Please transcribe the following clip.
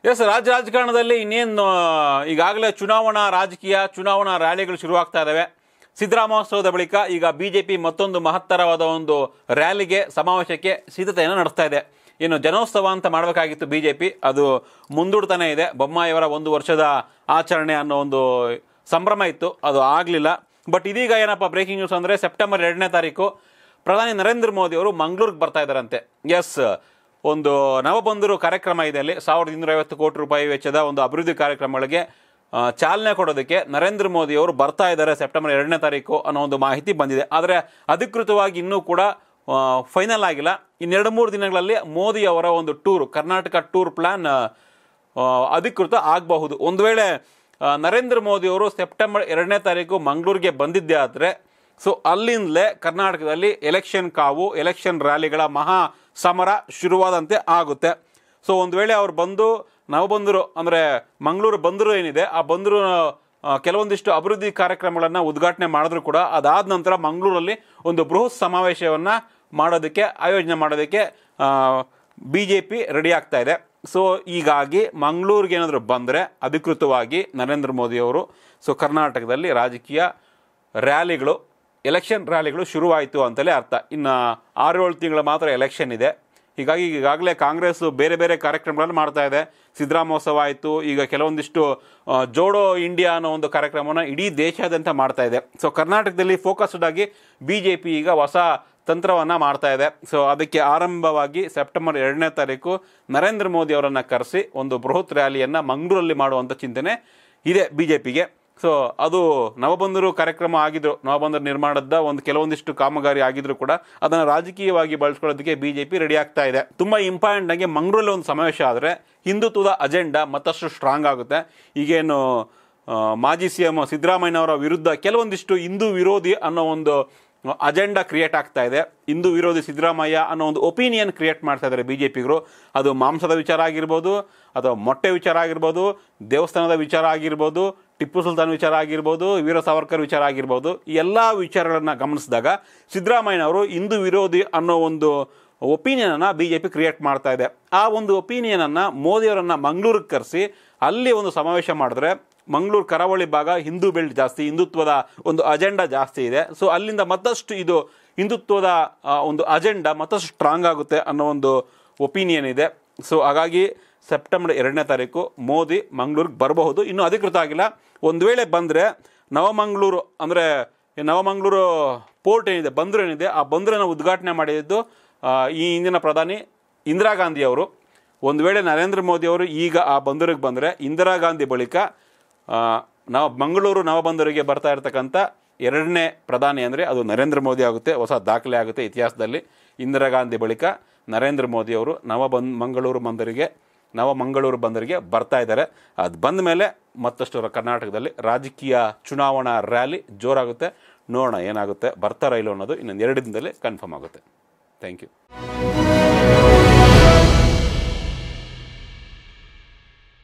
S ರಾಜ್ಯ ರಾಜಕಾರಣದಲ್ಲಿ ಇನ್ನೇನು ಈಗಾಗಲೇ ಚುನಾವಣಾ ರಾಜಕೀಯ ಚುನಾವಣಾ ರ್ಯಾಲಿಗಳು ಶುರುವಾಗ್ತಾ ಇದ್ದಾವೆ ಸಿದ್ದರಾಮೋತ್ಸವದ ಬಳಿಕ ಈಗ ಬಿಜೆಪಿ ಮತ್ತೊಂದು ಮಹತ್ತರವಾದ ಒಂದು ರ್ಯಾಲಿಗೆ ಸಮಾವೇಶಕ್ಕೆ ಸಿದ್ಧತೆಯನ್ನು ನಡೆಸ್ತಾ ಇದೆ ಇನ್ನು ಜನೋತ್ಸವ ಅಂತ ಮಾಡಬೇಕಾಗಿತ್ತು ಬಿಜೆಪಿ ಅದು ಮುಂದೂಡ್ತಾನೆ ಇದೆ ಬೊಮ್ಮಾಯಿಯವರ ಒಂದು ವರ್ಷದ ಆಚರಣೆ ಅನ್ನೋ ಒಂದು ಸಂಭ್ರಮ ಇತ್ತು ಅದು ಆಗಲಿಲ್ಲ ಬಟ್ ಇದೀಗ ಏನಪ್ಪ ಬ್ರೇಕಿಂಗ್ ನ್ಯೂಸ್ ಅಂದರೆ ಸೆಪ್ಟೆಂಬರ್ ಎರಡನೇ ತಾರೀಕು ಪ್ರಧಾನಿ ನರೇಂದ್ರ ಮೋದಿ ಅವರು ಮಂಗಳೂರಿಗೆ ಬರ್ತಾ ಇದ್ದಾರಂತೆ ಎಸ್ ಒಂದು ನವಬಂದರು ಕಾರ್ಯಕ್ರಮ ಇದೆ ಅಲ್ಲಿ ಸಾವಿರದ ಇನ್ನೂರ ಐವತ್ತು ಕೋಟಿ ರೂಪಾಯಿ ವೆಚ್ಚದ ಒಂದು ಅಭಿವೃದ್ಧಿ ಕಾರ್ಯಕ್ರಮಗಳಿಗೆ ಆ, ಚಾಲನೆ ಕೊಡೋದಕ್ಕೆ ನರೇಂದ್ರ ಮೋದಿ ಅವರು ಬರ್ತಾ ಇದ್ದಾರೆ ಸೆಪ್ಟೆಂಬರ್ ಎರಡನೇ ತಾರೀಕು ಅನ್ನೋ ಒಂದು ಮಾಹಿತಿ ಬಂದಿದೆ ಆದರೆ ಅಧಿಕೃತವಾಗಿ ಇನ್ನೂ ಕೂಡ ಫೈನಲ್ ಆಗಿಲ್ಲ ಇನ್ನೆರಡು ಮೂರು ದಿನಗಳಲ್ಲಿ ಮೋದಿ ಅವರ ಒಂದು ಟೂರ್ ಕರ್ನಾಟಕ ಟೂರ್ ಪ್ಲಾನ್ ಆ, ಅಧಿಕೃತ ಆಗಬಹುದು ಒಂದು ವೇಳೆ ಆ, ನರೇಂದ್ರ ಮೋದಿ ಅವರು ಸೆಪ್ಟೆಂಬರ್ ಎರಡನೇ ತಾರೀಕು ಮಂಗಳೂರಿಗೆ ಬಂದಿದ್ದೇ ಆದರೆ ಸೊ ಅಲ್ಲಿಂದಲೇ ಕರ್ನಾಟಕದಲ್ಲಿ ಎಲೆಕ್ಷನ್ ಕಾವು ಎಲೆಕ್ಷನ್ ರ್ಯಾಲಿಗಳ ಮಹಾ ಸಮರ ಶುರುವಾದಂತೆ ಆಗುತ್ತೆ ಸೊ ಒಂದು ವೇಳೆ ಅವ್ರು ಬಂದು ನಾವು ಬಂದರು ಅಂದರೆ ಮಂಗಳೂರು ಬಂದರು ಏನಿದೆ ಆ ಬಂದರು ಆ, ಕೆಲವೊಂದಿಷ್ಟು ಅಭಿವೃದ್ಧಿ ಕಾರ್ಯಕ್ರಮಗಳನ್ನು ಉದ್ಘಾಟನೆ ಮಾಡಿದ್ರು ಕೂಡ ಅದಾದ ನಂತರ ಮಂಗಳೂರಲ್ಲಿ ಒಂದು ಬೃಹತ್ ಸಮಾವೇಶವನ್ನು ಮಾಡೋದಕ್ಕೆ ಆಯೋಜನೆ ಮಾಡೋದಕ್ಕೆ ಬಿ ಜೆ ಪಿ ರೆಡಿ ಆಗ್ತಾ ಇದೆ ಸೊ ಹೀಗಾಗಿ ಮಂಗಳೂರಿಗೆ ಏನಾದರೂ ಬಂದರೆ ಅಧಿಕೃತವಾಗಿ ನರೇಂದ್ರ ಮೋದಿಯವರು ಸೊ ಕರ್ನಾಟಕದಲ್ಲಿ ರಾಜಕೀಯ ರ್ಯಾಲಿಗಳು ಎಲೆಕ್ಷನ್ ರ್ಯಾಲಿಗಳು ಶುರುವಾಯಿತು ಅಂತಲೇ ಅರ್ಥ ಇನ್ನು ಆರು ಏಳು ತಿಂಗಳ ಮಾತ್ರ ಎಲೆಕ್ಷನ್ ಇದೆ ಹೀಗಾಗಿ ಈಗಾಗಲೇ ಕಾಂಗ್ರೆಸ್ ಬೇರೆ ಬೇರೆ ಕಾರ್ಯಕ್ರಮಗಳನ್ನು ಮಾಡ್ತಾ ಇದೆ ಸಿದ್ದರಾಮೋತ್ಸವ ಆಯಿತು ಈಗ ಕೆಲವೊಂದಿಷ್ಟು ಆ, ಜೋಡೋ ಇಂಡಿಯಾ ಅನ್ನೋ ಒಂದು ಕಾರ್ಯಕ್ರಮವನ್ನು ಇಡೀ ದೇಶಾದ್ಯಂತ ಮಾಡ್ತಾ ಇದೆ ಸೊ ಕರ್ನಾಟಕದಲ್ಲಿ ಫೋಕಸ್ಡ್ ಆಗಿ ಬಿ ಜೆ ಪಿ ಈಗ ಹೊಸ ತಂತ್ರವನ್ನು ಮಾಡ್ತಾ ಇದೆ ಸೊ ಅದಕ್ಕೆ ಆರಂಭವಾಗಿ ಸೆಪ್ಟೆಂಬರ್ ಎರಡನೇ ತಾರೀಕು ನರೇಂದ್ರ ಮೋದಿ ಅವರನ್ನು ಕರೆಸಿ ಒಂದು ಬೃಹತ್ ರ್ಯಾಲಿಯನ್ನು ಮಂಗಳೂರಲ್ಲಿ ಮಾಡುವಂಥ ಚಿಂತನೆ ಇದೆ ಬಿ ಜೆ ಪಿಗೆ ಸೊ ಅದು ನವಬಂದರು ಕಾರ್ಯಕ್ರಮ ಆಗಿದ್ರು ನವಬಂದರು ನಿರ್ಮಾಣದ ಒಂದು ಕೆಲವೊಂದಿಷ್ಟು ಕಾಮಗಾರಿ ಆಗಿದ್ರು ಕೂಡ ಅದನ್ನು ರಾಜಕೀಯವಾಗಿ ಬಳಸ್ಕೊಳ್ಳೋದಕ್ಕೆ ಬಿ ಜೆ ಪಿ ರೆಡಿ ಆಗ್ತಾ ಇದೆ ತುಂಬ ಇಂಪಾರ್ಟೆಂಟ್ ಆಗಿ ಮಂಗಳೂರಲ್ಲಿ ಒಂದು ಸಮಾವೇಶ ಆದರೆ ಹಿಂದುತ್ವದ ಅಜೆಂಡಾ ಮತ್ತಷ್ಟು ಸ್ಟ್ರಾಂಗ್ ಆಗುತ್ತೆ ಈಗೇನು ಆ, ಮಾಜಿ ಸಿ ಎಂ ಸಿದ್ದರಾಮಯ್ಯನವರ ವಿರುದ್ಧ ಕೆಲವೊಂದಿಷ್ಟು ಹಿಂದೂ ವಿರೋಧಿ ಅನ್ನೋ ಒಂದು ಅಜೆಂಡಾ ಕ್ರಿಯೇಟ್ ಆಗ್ತಾ ಇದೆ ಹಿಂದೂ ವಿರೋಧಿ ಸಿದ್ದರಾಮಯ್ಯ ಅನ್ನೋ ಒಂದು ಒಪಿನಿಯನ್ ಕ್ರಿಯೇಟ್ ಮಾಡ್ತಾ ಇದ್ದಾರೆ ಬಿ ಜೆ ಪಿಗರು ಅದು ಮಾಂಸದ ವಿಚಾರ ಆಗಿರ್ಬೋದು ಅಥವಾ ಮೊಟ್ಟೆ ವಿಚಾರ ಆಗಿರ್ಬೋದು ದೇವಸ್ಥಾನದ ವಿಚಾರ ಆಗಿರ್ಬೋದು ಟಿಪ್ಪು ಸುಲ್ತಾನ್ ವಿಚಾರ ಆಗಿರ್ಬೋದು ವೀರ ಸಾವರ್ಕರ್ ವಿಚಾರ ಆಗಿರ್ಬೋದು ಈ ಎಲ್ಲ ವಿಚಾರಗಳನ್ನು ಗಮನಿಸಿದಾಗ ಸಿದ್ದರಾಮಯ್ಯನವರು ಹಿಂದೂ ವಿರೋಧಿ ಅನ್ನೋ ಒಂದು ಒಪಿನಿಯನನ್ನು ಬಿ ಜೆ ಪಿ ಕ್ರಿಯೇಟ್ ಮಾಡ್ತಾ ಇದೆ ಆ ಒಂದು ಒಪಿನಿಯನನ್ನು ಮೋದಿಯವರನ್ನು ಮಂಗಳೂರಿಗೆ ಕರೆಸಿ ಅಲ್ಲಿ ಒಂದು ಸಮಾವೇಶ ಮಾಡಿದ್ರೆ ಮಂಗಳೂರು ಕರಾವಳಿ ಭಾಗ ಹಿಂದೂ ಬೆಲ್ಟ್ ಜಾಸ್ತಿ ಹಿಂದುತ್ವದ ಒಂದು ಅಜೆಂಡಾ ಜಾಸ್ತಿ ಇದೆ ಸೊ ಅಲ್ಲಿಂದ ಮತ್ತಷ್ಟು ಇದು ಹಿಂದುತ್ವದ ಆ, ಒಂದು ಅಜೆಂಡಾ ಮತ್ತಷ್ಟು ಸ್ಟ್ರಾಂಗ್ ಆಗುತ್ತೆ ಅನ್ನೋ ಒಂದು ಒಪಿನಿಯನ್ ಇದೆ ಸೊ ಹಾಗಾಗಿ ಸೆಪ್ಟೆಂಬರ್ ಎರಡನೇ ತಾರೀಕು ಮೋದಿ ಮಂಗಳೂರಿಗೆ ಬರಬಹುದು ಇನ್ನೂ ಅಧಿಕೃತ ಆಗಿಲ್ಲ ಒಂದು ವೇಳೆ ಬಂದರೆ ನವಮಂಗಳೂರು ಅಂದರೆ ನವಮಂಗಳೂರು ಪೋರ್ಟ್ ಏನಿದೆ ಬಂದರು ಏನಿದೆ ಆ ಬಂದರನ್ನು ಉದ್ಘಾಟನೆ ಮಾಡಿದ್ದು ಆ, ಈ ಹಿಂದಿನ ಪ್ರಧಾನಿ ಇಂದಿರಾ ಗಾಂಧಿ ಅವರು ಒಂದು ವೇಳೆ ನರೇಂದ್ರ ಮೋದಿ ಅವರು ಈಗ ಆ ಬಂದರಿಗೆ ಬಂದರೆ ಇಂದಿರಾ ಗಾಂಧಿ ಬಳಿಕ ಆ, ನವ ಮಂಗಳೂರು ನವಬಂದರಿಗೆ ಬರ್ತಾ ಇರತಕ್ಕಂಥ ಎರಡನೇ ಪ್ರಧಾನಿ ಅಂದರೆ ಅದು ನರೇಂದ್ರ ಮೋದಿ ಆಗುತ್ತೆ ಹೊಸ ದಾಖಲೆ ಆಗುತ್ತೆ ಇತಿಹಾಸದಲ್ಲಿ ಇಂದಿರಾ ಗಾಂಧಿ ಬಳಿಕ ನರೇಂದ್ರ ಮೋದಿ ಅವರು ನವ ಬನ್ ಮಂಗಳೂರು ಬಂದರಿಗೆ ನವ ಮಂಗಳೂರು ಬಂದರಿಗೆ ಬರ್ತಾ ಇದ್ದಾರೆ ಅದು ಬಂದ ಮೇಲೆ ಮತ್ತಷ್ಟು ರ- ಕರ್ನಾಟಕದಲ್ಲಿ ರಾಜಕೀಯ ಚುನಾವಣಾ ರ್ಯಾಲಿ ಜೋರಾಗುತ್ತೆ ನೋಡೋಣ ಏನಾಗುತ್ತೆ ಬರ್ತಾರ ಇಲ್ಲೋ ಅನ್ನೋದು ಇನ್ನೊಂದು ಎರಡು ದಿನದಲ್ಲಿ ಕನ್ಫರ್ಮ್ ಆಗುತ್ತೆ ಥ್ಯಾಂಕ್ ಯು